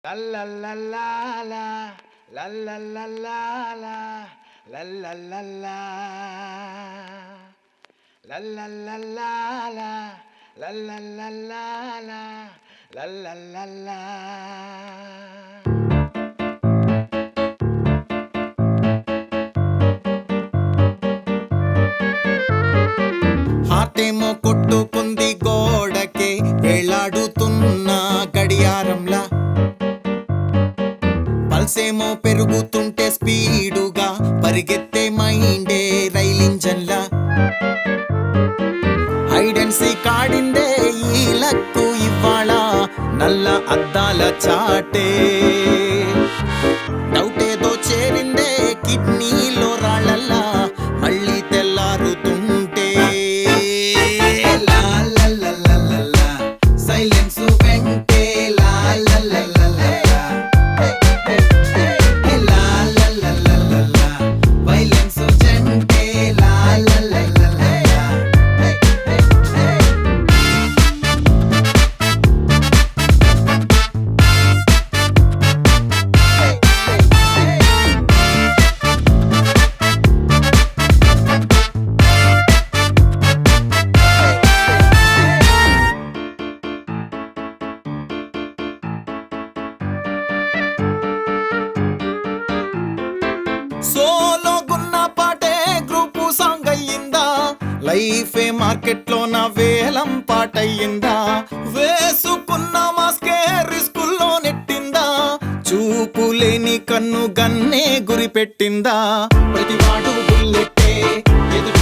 La la la la la la la la la la la la la la La la la la la la la la la la la la la la హార్టేమో కొట్టుకుంది గోడకే వేలాడుతున్న గడియారంలా పల్సేమో పెరుగుతుంటే స్పీడుగా పరిగెత్తే మైండే రైలింజన్లా హైడెన్సీ కాడిందే ఈ luck ఇవాళ నల్ల అద్దాల చాటే డౌటేదో చేరిందే కిడ్నీలో రాళ్ళల్లా మళ్ళీ తెల్లారుతుంటే లా లా లా లా లా లా. Silence వెంటే లా లా లా లా లా లా. లా లా లా లా లా లా. Violence జంటే లా లా లా లా లా లా. Solo గున్న పాటే గ్రూపు సాంగ్ అయ్యిందా లైఫే మార్కెట్ లో నా వేలం పాటయ్యిందా వేసుకున్న మాస్కే రిస్కుల్లో నెట్టిందా చూపు లేని కన్ను గన్నే గురి పెట్టిందా ప్రతివాడు బుల్లెట్టే ఎదుటి